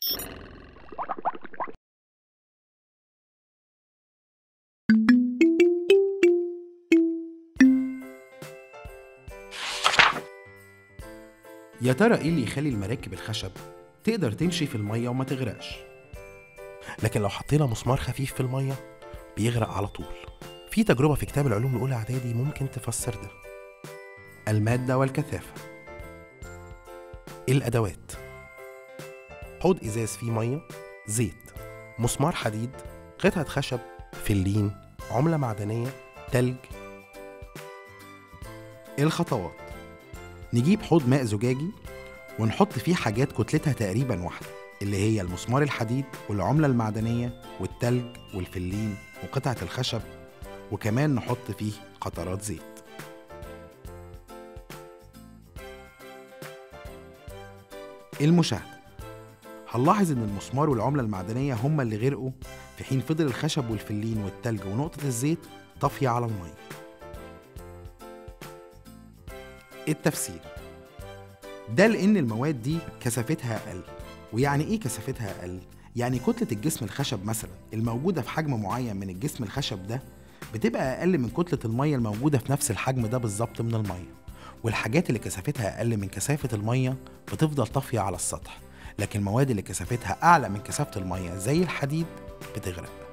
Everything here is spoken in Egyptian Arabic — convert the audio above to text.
يا ترى ايه اللي يخلي المراكب الخشب تقدر تمشي في المية وما تغرقش لكن لو حطينا مسمار خفيف في المية بيغرق على طول في تجربة في كتاب العلوم الأولى إعدادي ممكن تفسر ده المادة والكثافة الأدوات حوض إزاز فيه مية زيت مسمار حديد قطعة خشب فلين عملة معدنية تلج الخطوات نجيب حوض ماء زجاجي ونحط فيه حاجات كتلتها تقريبا واحدة اللي هي المسمار الحديد والعملة المعدنية والتلج والفلين وقطعة الخشب وكمان نحط فيه قطرات زيت المشاهدة هنلاحظ إن المسمار والعملة المعدنية هما اللي غرقوا في حين فضل الخشب والفلين والتلج ونقطة الزيت طافية على المية التفسير ده لأن المواد دي كثافتها أقل ويعني إيه كثافتها أقل؟ يعني كتلة الجسم الخشب مثلا الموجودة في حجم معين من الجسم الخشب ده بتبقى أقل من كتلة المية الموجودة في نفس الحجم ده بالظبط من المية والحاجات اللي كثافتها أقل من كثافة المية بتفضل طافية على السطح لكن المواد اللي كثافتها أعلى من كثافة المية زي الحديد بتغرق